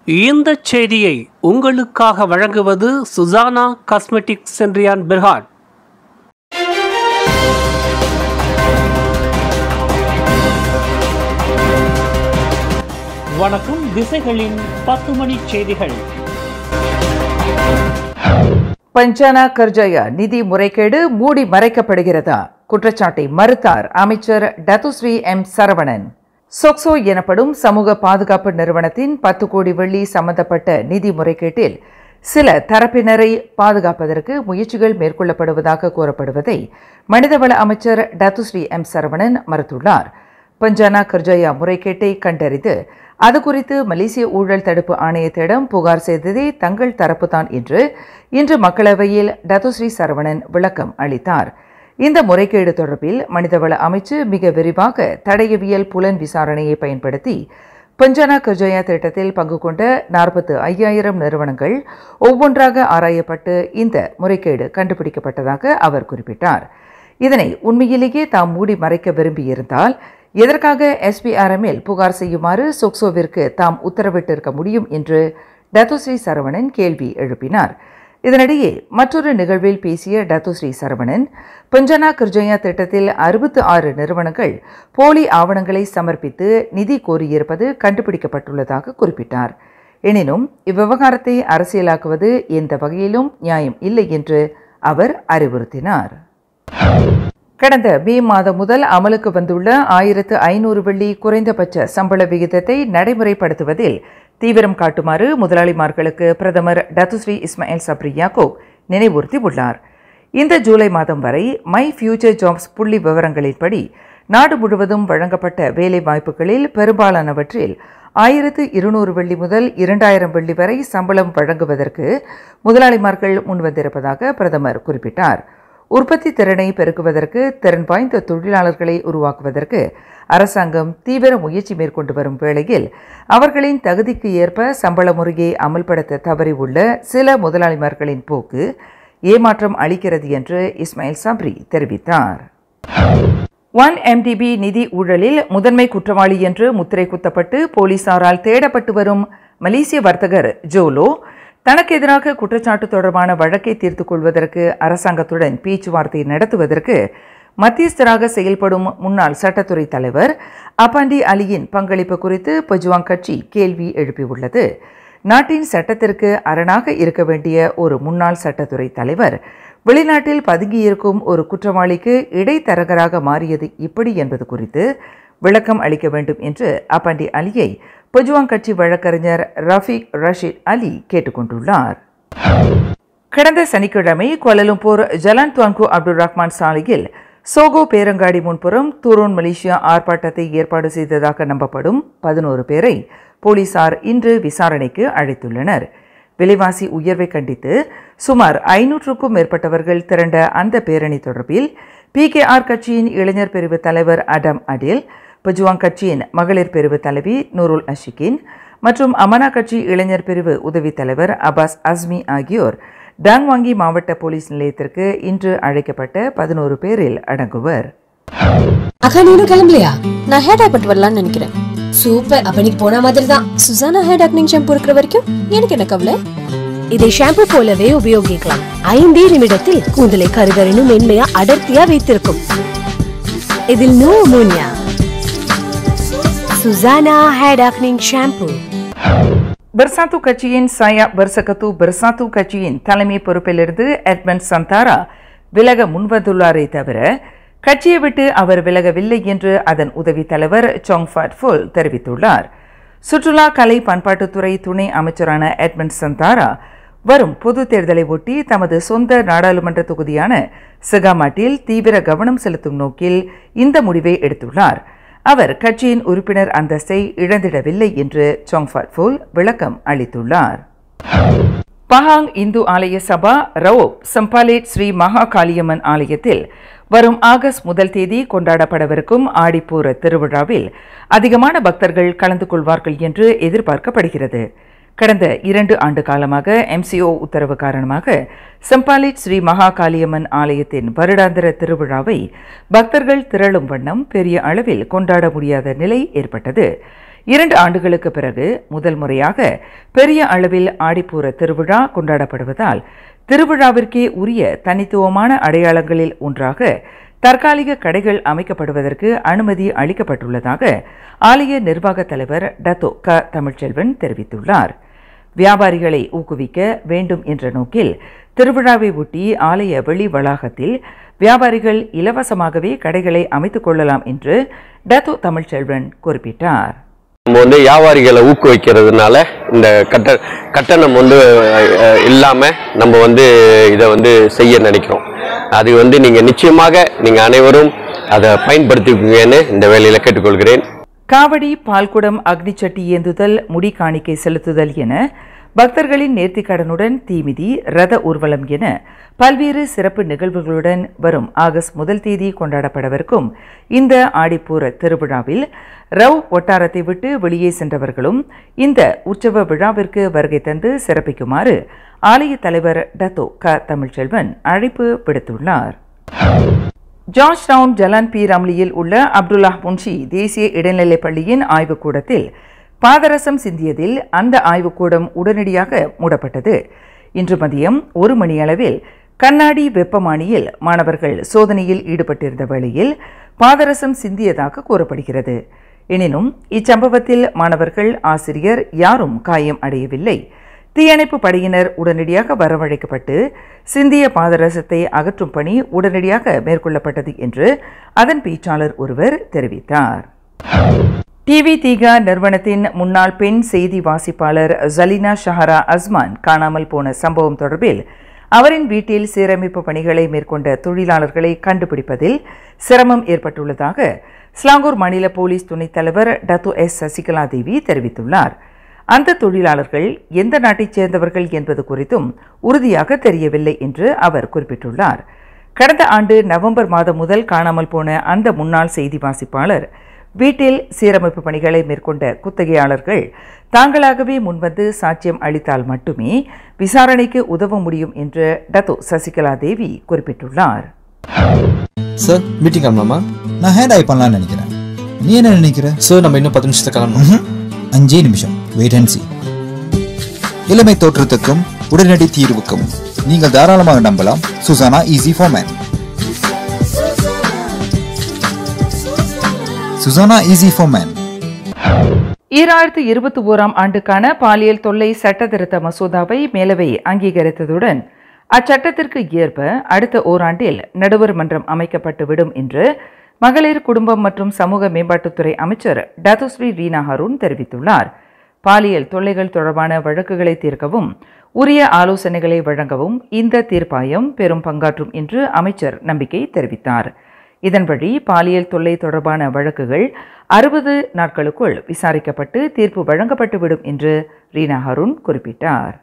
இந்த செய்தியை உங்களுக்காக வழங்குவது சுசானா காஸ்மெட்டிக் சென்றியான் பிர்ஹாட் வணக்கம் திசைகளின் பத்து மணி செய்திகள் பஞ்சானா கர்ஜயா நிதி முறைகேடு மூடி மறைக்கப்படுகிறதா குற்றச்சாட்டை மறுத்தார் அமைச்சர் டத்துஸ்ரீ எம் சரவணன் சொக்சோ எனப்படும் சமூக பாதுகாப்பு நிறுவனத்தின் பத்து கோடி வெள்ளி சம்பந்தப்பட்ட நிதி முறைகேட்டில் சில தரப்பினரை பாதுகாப்பதற்கு முயற்சிகள் மேற்கொள்ளப்படுவதாக கூறப்படுவதை மனிதவள அமைச்சர் டத்துஸ்ரீ எம் சரவணன் மறுத்துள்ளார் பஞ்சானா கர்ஜயா முறைகேட்டை கண்டறிந்து அது குறித்து மலேசிய ஊழல் தடுப்பு ஆணையத்திடம் புகார் செய்ததே தங்கள் தரப்புதான் என்று இன்று மக்களவையில் டத்துஸ்ரீ சரவணன் விளக்கம் அளித்தார் இந்த முறைகேடு தொடர்பில் மனிதவள அமைச்சு மிக விரிவாக தடயவியல் புலன் விசாரணையை பயன்படுத்தி பஞ்சானா கர்ஜயா திட்டத்தில் பங்கு கொண்ட நாற்பத்து ஐயாயிரம் நிறுவனங்கள் ஒவ்வொன்றாக ஆராயப்பட்டு இந்த முறைகேடு கண்டுபிடிக்கப்பட்டதாக அவர் குறிப்பிட்டார் இதனை உண்மையிலேயே தாம் மூடி மறைக்க விரும்பியிருந்தால் எதற்காக எஸ்பிஆர்எம்மில் புகார் செய்யுமாறு சொக்சோவிற்கு தாம் உத்தரவிட்டிருக்க முடியும் என்று டத்தோஸ்ரீ சரவணன் கேள்வி எழுப்பினார் இதனிடையே மற்றொரு நிகழ்வில் பேசிய டத்துஸ்ரீ சரவணன் பஞ்சனா கிர்ஜயா திட்டத்தில் அறுபத்து ஆறு நிறுவனங்கள் போலி ஆவணங்களை சமர்ப்பித்து நிதி கோரியிருப்பது கண்டுபிடிக்கப்பட்டுள்ளதாக குறிப்பிட்டார் எனினும் இவ்விவகாரத்தை அரசியலாக்குவது எந்த வகையிலும் நியாயம் இல்லை என்று அவர் அறிவுறுத்தினார் கடந்த மே மாதம் முதல் அமலுக்கு வந்துள்ள ஆயிரத்து ஐநூறு வெள்ளி குறைந்தபட்ச சம்பள விகிதத்தை நடைமுறைப்படுத்துவதில் தீவிரம் காட்டுமாறு முதலாளிமார்களுக்கு பிரதமர் டத்துஸ்ரீ இஸ்மாயில் சப்ரி யாக்கூப் நினைவூர்த்தி உள்ளார் இந்த ஜூலை மாதம் வரை மை ஃபியூச்சர் ஜாப்ஸ் புள்ளி விவரங்களின்படி நாடு முழுவதும் வழங்கப்பட்ட வேலை வாய்ப்புகளில் பெரும்பாலானவற்றில் ஆயிரத்து இருநூறு வெள்ளி முதல் இரண்டாயிரம் வெள்ளி வரை சம்பளம் வழங்குவதற்கு முதலாளிமார்கள் முன்வந்திருப்பதாக பிரதமர் குறிப்பிட்டார் உற்பத்தி திறனை பெருக்குவதற்கு திறன் வாய்ந்த தொழிலாளர்களை உருவாக்குவதற்கு அரசாங்கம் தீவிர முயற்சி மேற்கொண்டு வரும் வேளையில் அவர்களின் தகுதிக்கு ஏற்ப சம்பள முறையை அமல்படுத்த தவறி உள்ள சில முதலாளிமார்களின் போக்கு ஏமாற்றம் அளிக்கிறது என்று இஸ்மாயில் சப்ரி தெரிவித்தார் ஒன் எம்டிபி நிதி ஊழலில் முதன்மை குற்றவாளி என்று முத்திரை குத்தப்பட்டு போலீசாரால் தேடப்பட்டு வரும் மலேசிய வர்த்தகர் ஜோலோ தனக்கு எதிராக குற்றச்சாட்டு தொடர்பான வழக்கை தீர்த்துக் கொள்வதற்கு அரசாங்கத்துடன் பேச்சுவார்த்தை நடத்துவதற்கு மத்தியஸ்தராக செயல்படும் முன்னாள் சட்டத்துறை தலைவர் அப்பாண்டி அலியின் பங்களிப்பு குறித்து பஜுவாங் கட்சி கேள்வி எழுப்பியுள்ளது நாட்டின் சட்டத்திற்கு அரணாக இருக்க வேண்டிய ஒரு முன்னாள் சட்டத்துறை தலைவர் வெளிநாட்டில் பதுங்கியிருக்கும் ஒரு குற்றவாளிக்கு இடைத்தரகராக மாறியது இப்படி என்பது குறித்து விளக்கம் அளிக்க வேண்டும் என்று அப்பாண்டி அலியை பஜுவாங் கட்சி வழக்கறிஞர் ரஃபீக் ரஷீத் அலி கேட்டுக்கொண்டுள்ளார் கடந்த சனிக்கிழமை Kuala Lumpur Jalan Tuanku Abdul Rahman சாலையில் சோகோ பேரங்காடி முன்புறம் தூரோன் மலேசியா ஆர்ப்பாட்டத்தை ஏற்பாடு செய்ததாக நம்பப்படும் பதினோரு பேரை போலீசார் இன்று விசாரணைக்கு அழைத்துள்ளனர் விலைவாசி உயர்வை கண்டித்து சுமார் ஐநூற்றுக்கும் மேற்பட்டவர்கள் திரண்ட அந்த பேரணி தொடர்பில் பிகேஆர் கட்சியின் இளைஞர் பிரிவு தலைவர் அடம் அடில் பஜுவாங் கட்சியின் மகளிர் பிரிவு தலைவி நூருல் அஷிகின் மற்றும் அமனா கட்சி இளைஞர் பிரிவு உதவித் தலைவர் அபாஸ் அஸ்மி ஆகியோர் டாங்வாங்கி மாவட்ட போலீஸ் நிலையத்திற்கு இன்று அழைக்கப்பட்ட பதினோரு பேரில் அடங்குவர் அக்கா நீனும் கிளம்பலையா நான் ஹேர் டாக் பட்டு வரலாம்னு நினைக்கிறேன் சூப்பர் அப்ப நீ போன மாதிரி தான் சுசானா ஹேர் டாக்னிங் ஷாம்பு இருக்கிற வரைக்கும் எனக்கு என்ன கவலை இதை ஷாம்பு போலவே உபயோகிக்கலாம் ஐந்தே நிமிடத்தில் கூந்தலை கருகரினும் மென்மையா அடர்த்தியா வைத்திருக்கும் இதில் no ammonia Susana hair darkening shampoo Bersatu கட்சியின் சாயா பெர்சகத்து பெர்சாத்து கட்சியின் தலைமை பொறுப்பிலிருந்து எட்மண்ட் சந்தாரா விலக முன்வந்துள்ளாரே தவிர கட்சியை விட்டு அவர் விலகவில்லை என்று அதன் உதவி தலைவர் சாங் ஃபாட் ஃபுல் தெரிவித்துள்ளார் சுற்றுலா கலை பண்பாட்டுத்துறை துணை அமைச்சரான எட்மண்ட் சந்தாரா வரும் பொது தேர்தலை ஒட்டி தமது சொந்த நாடாளுமன்ற தொகுதியான சிகாமாட்டில் தீவிர கவனம் செலுத்தும் நோக்கில் இந்த முடிவை எடுத்துள்ளார் அவர் கட்சியின் உறுப்பினர் அந்தஸ்தை இழந்திடவில்லை என்று சாங்ஃபாட் ஃபுல் விளக்கம் அளித்துள்ளார் பஹாங் இந்து ஆலய சபா ரவோப் சம்பாலேட் ஸ்ரீ மகா காளியம்மன் ஆலயத்தில் வரும் ஆகஸ்ட் முதல் தேதி கொண்டாடப்படவிருக்கும் ஆடிப்பூர திருவிழாவில் அதிகமான பக்தர்கள் கலந்து கொள்வார்கள் என்று எதிர்பார்க்கப்படுகிறது கடந்த இரண்டு ஆண்டு காலமாக எம்சிஓ உத்தரவு காரணமாக செம்பாலிட் ஸ்ரீ மகா காளியம்மன் ஆலயத்தின் வருடாந்திர திருவிழாவை பக்தர்கள் திரளும் வண்ணம் பெரிய அளவில் கொண்டாட முடியாத நிலை ஏற்பட்டது இரண்டு ஆண்டுகளுக்கு பிறகு முதல் முறையாக பெரிய அளவில் ஆடிப்பூர திருவிழா கொண்டாடப்படுவதால் திருவிழாவிற்கே உரிய தனித்துவமான அடையாளங்களில் ஒன்றாக தற்காலிக கடைகள் அமைக்கப்படுவதற்கு அனுமதி அளிக்கப்பட்டுள்ளதாக ஆலய நிர்வாக தலைவர் டத்தோ க தமிழ்ச்செல்வன் தெரிவித்துள்ளார் வியாபாரிகளை ஊக்குவிக்க வேண்டும் என்ற நோக்கில் திருவிழாவை ஒட்டி ஆலய வெளி வளாகத்தில் வியாபாரிகள் இலவசமாகவே கடைகளை அமைத்துக் கொள்ளலாம் என்று டத்தோ தமிழ்ச்செல்வன் குறிப்பிட்டார் நம்ம வந்து வியாபாரிகளை ஊக்குவிக்கிறதுனால இந்த கட்ட கட்டணம் வந்து அஹ், இல்லாம நம்ம வந்து இதை வந்து செய்ய நினைக்கிறோம் அது வந்து நீங்க நிச்சயமாக நீங்க அனைவரும் அதை பயன்படுத்திக்குங்கன்னு இந்த வேலையில கேட்டுக்கொள்கிறேன் காவடி பால்குடம் அக்னிச்சட்டி ஏந்துதல் முடி காணிக்கை செலுத்துதல் என பக்தர்களின் நேர்த்திக்கடனுடன் தீமிதி ரத ஊர்வலம் என பல்வேறு சிறப்பு நிகழ்வுகளுடன் வரும் ஆகஸ்ட் முதல் தேதி கொண்டாடப்படவிருக்கும் இந்த ஆடிப்பூர திருவிழாவில் ரவ் வட்டாரத்தை விட்டு வெளியே சென்றவர்களும் இந்த உற்சவ விழாவிற்கு வருகை தந்து சிறப்பிக்குமாறு ஆலய தலைவர் டத்தோ க தமிழ்ச்செல்வன் அழைப்பு விடுத்துள்ளார் ஜார்ஜ் டவுன் ஜலான் பி ரம்லியில் உள்ள அப்துல்லா முன்ஷி தேசிய இடைநிலைப் பள்ளியின் ஆய்வுக்கூடத்தில் பாதரசம் சிந்தியதில் அந்த ஆய்வுக்கூடம் உடனடியாக மூடப்பட்டது இன்று மதியம் ஒரு மணியளவில் கண்ணாடி வெப்பமானியில் மாணவர்கள் சோதனையில் ஈடுபட்டிருந்த வேளையில் பாதரசம் சிந்தியதாக கூறப்படுகிறது எனினும் இச்சம்பவத்தில் மாணவர்கள் ஆசிரியர் யாரும் காயம் அடையவில்லை தீயணைப்பு படையினர் உடனடியாக வரவழைக்கப்பட்டு சிந்திய பாதரசத்தை அகற்றும் பணி உடனடியாக மேற்கொள்ளப்பட்டது என்று அதன் பேச்சாளர் ஒருவர் தெரிவித்தார் டிவி தீகா நிறுவனத்தின் முன்னாள் பெண் செய்தி வாசிப்பாளர் ஜலினா ஷஹரா அஸ்மான் காணாமல் போன சம்பவம் தொடர்பில் அவரின் வீட்டில் சீரமைப்பு பணிகளை மேற்கொண்ட தொழிலாளர்களை கண்டுபிடிப்பதில் சிரமம் ஏற்பட்டுள்ளதாக ஸ்லாங்கூர் மாநில போலீஸ் துணைத் தலைவர் டத்து எஸ் சசிகலா தேவி தெரிவித்துள்ளார் அந்த தொழிலாளர்கள் எந்த நாட்டைச் சேர்ந்தவர்கள் என்பது குறித்தும் உறுதியாக தெரியவில்லை என்று அவர் குறிப்பிட்டுள்ளார் கடந்த ஆண்டு நவம்பர் மாதம் முதல் காணாமல் போன அந்த முன்னாள் செய்தி வாசிப்பாளர் வீட்டில் சீரமைப்பு பணிகளை மேற்கொண்ட குத்தகையாளர்கள் தாங்களாகவே முன்வந்து சாட்சியம் அளித்தால் மட்டுமே விசாரணைக்கு உதவ முடியும் என்று டத்தோ சசிகலா தேவி குறிப்பிட்டுள்ளார் சார் மீட்டிங் கிளம்பலாமா நான் ஹேண்ட் ஐ பண்ணலாம்னு நினைக்கிறேன் நீ என்ன நினைக்கிற சார் நம்ம இன்னும் பத்து நிமிஷத்துக்கு கிளம்பணும் ம்ஹும். அஞ்சே நிமிஷம் வெயிட் அண்ட் சி இளமை தோற்றத்துக்கும் உடனடி தீர்வுக்கும் நீங்கள் தாராளமாக நம்பலாம் Susana easy for men Susana easy for men ஈராயிரத்து இருபத்தி ஓராம் ஆண்டுக்கான பாலியல் தொல்லை சட்ட திருத்த மசோதாவை மேலவை அங்கீகரித்ததுடன் அச்சட்டத்திற்கு ஏற்ப அடுத்த ஓராண்டில் நடுவர் மன்றம் அமைக்கப்பட்டு விடும் என்று மகளிர் குடும்பம் மற்றும் சமூக மேம்பாட்டுத்துறை அமைச்சர் டத்துஸ்ரீ ரீனா ஹருண் தெரிவித்துள்ளார் பாலியல் தொல்லைகள் தொடர்பான வழக்குகளை தீர்க்கவும் உரிய ஆலோசனைகளை வழங்கவும் இந்த தீர்ப்பாயம் பெரும் பங்காற்றும் என்று அமைச்சர் நம்பிக்கை தெரிவித்தார் இதன்படி பாலியல் தொல்லை தொடர்பான வழக்குகள் அறுபது நாட்களுக்குள் விசாரிக்கப்பட்டு தீர்ப்பு வழங்கப்பட்டுவிடும் என்று ரீனா ஹருண் குறிப்பிட்டார்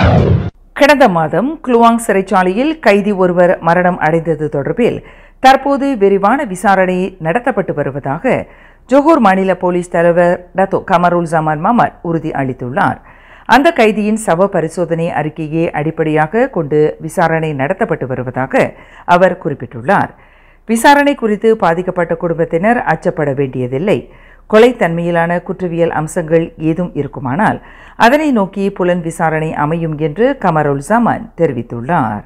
கடந்த மாதம் குளுவாங் சிறைச்சாலையில் கைதி ஒருவர் மரணம் அடைந்தது தொடர்பில் தற்போது விரிவான விசாரணை நடத்தப்பட்டு வருவதாக ஜோகூர் மாநில போலீஸ் தலைவர் டத்தோ கமருல் ஜமான் மஹமத் உறுதி அளித்துள்ளார் அந்த கைதியின் சவ பரிசோதனை அறிக்கையை அடிப்படையாக கொண்டு விசாரணை நடத்தப்பட்டு வருவதாக அவர் குறிப்பிட்டுள்ளார் விசாரணை குறித்து பாதிக்கப்பட்ட குடும்பத்தினர் அச்சப்பட வேண்டியதில்லை கொலைத்தன்மையிலான குற்றவியல் அம்சங்கள் ஏதும் இருக்குமானால் அதனை நோக்கி புலன் விசாரணை அமையும் என்று கமருல் ஜமான் தெரிவித்துள்ளார்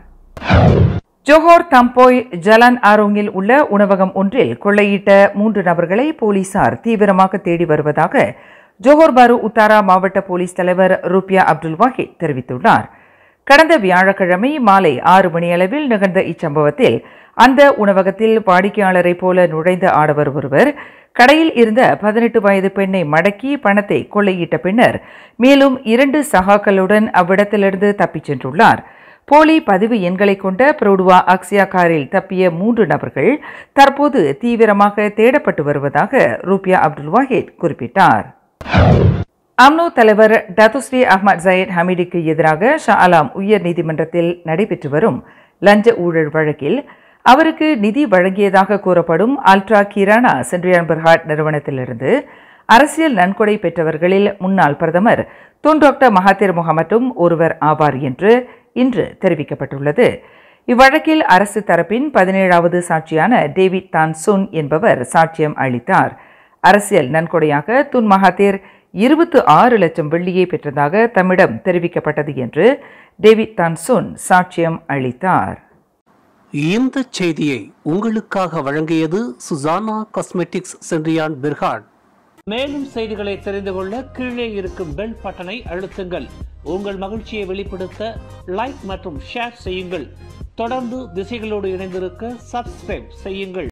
ஜோஹோர் தம்போய் ஜலான் ஆரோங்கில் உள்ள உணவகம் ஒன்றில் கொள்ளையிட்ட மூன்று நபர்களை போலீசார் தீவிரமாக தேடி வருவதாக ஜோஹோர் பாரு உத்தாரா மாவட்ட போலீஸ் தலைவர் ரூபியா அப்துல் வாஹித் தெரிவித்துள்ளார் கடந்த வியாழக்கிழமை மாலை ஆறு மணியளவில் நிகழ்ந்த இச்சம்பவத்தில் அந்த உணவகத்தில் வாடிக்கையாளரை போல நுழைந்த ஆடவர் ஒருவர் கடையில் இருந்த பதினெட்டு வயது பெண்ணை மடக்கி பணத்தை கொள்ளையிட்ட பின்னர் மேலும் இரண்டு சகாக்களுடன் அவ்விடத்திலிருந்து தப்பிச் சென்றுள்ளார் போலி பதிவு எண்களை கொண்ட புரோடுவா அக்ஸியா காரில் தப்பிய மூன்று நபர்கள் தற்போது தீவிரமாக தேடப்பட்டு வருவதாக ரூபியா அப்துல் வாஹித் குறிப்பிட்டார் அம்னோ தலைவர் டத்துஸ்ரீ அஹ்மத் ஜயத் ஹமீடுக்கு எதிராக ஷா அலாம் உயர் நீதிமன்றத்தில் நடைபெற்று வரும் லஞ்ச ஊழல் வழக்கில் அவருக்கு நிதி வழங்கியதாக கூறப்படும் அல்ட்ரா கிரானா சென்ட்ரியான் பெர்ஹாட் நிறுவனத்திலிருந்து அரசியல் நன்கொடை பெற்றவர்களில் முன்னாள் பிரதமர் துன் டாக்டர் மகாத்திர் முகமட்டும் ஒருவர் ஆவார் என்று இன்று தெரிவிக்கப்பட்டுள்ளது இவ்வழக்கில் அரசு தரப்பின் பதினேழாவது சாட்சியான டேவிட் தான்சுன் என்பவர் சாட்சியம் அளித்தார் அரசியல் நன்கொடையாக துன் மகாதீர் இருபத்து ஆறு லட்சம் வெள்ளியை பெற்றதாக தம்மிடம் தெரிவிக்கப்பட்டது என்று டேவிட் தான்சுன் சாட்சியம் அளித்தார் இந்த செய்தியை உங்களுக்காக வழங்கியது சுசானா காஸ்மெட்டிக்ஸ் சென்றியான் பிர்ஹாட் மேலும் செய்திகளை தெரிந்து கொள்ள கீழே இருக்கும் பெல் பட்டனை அழுத்துங்கள் உங்கள் மகிழ்ச்சியை வெளிப்படுத்த லைக் மற்றும் ஷேர் செய்யுங்கள் தொடர்ந்து திசைகளோடு இணைந்திருக்க சப்ஸ்கிரைப் செய்யுங்கள்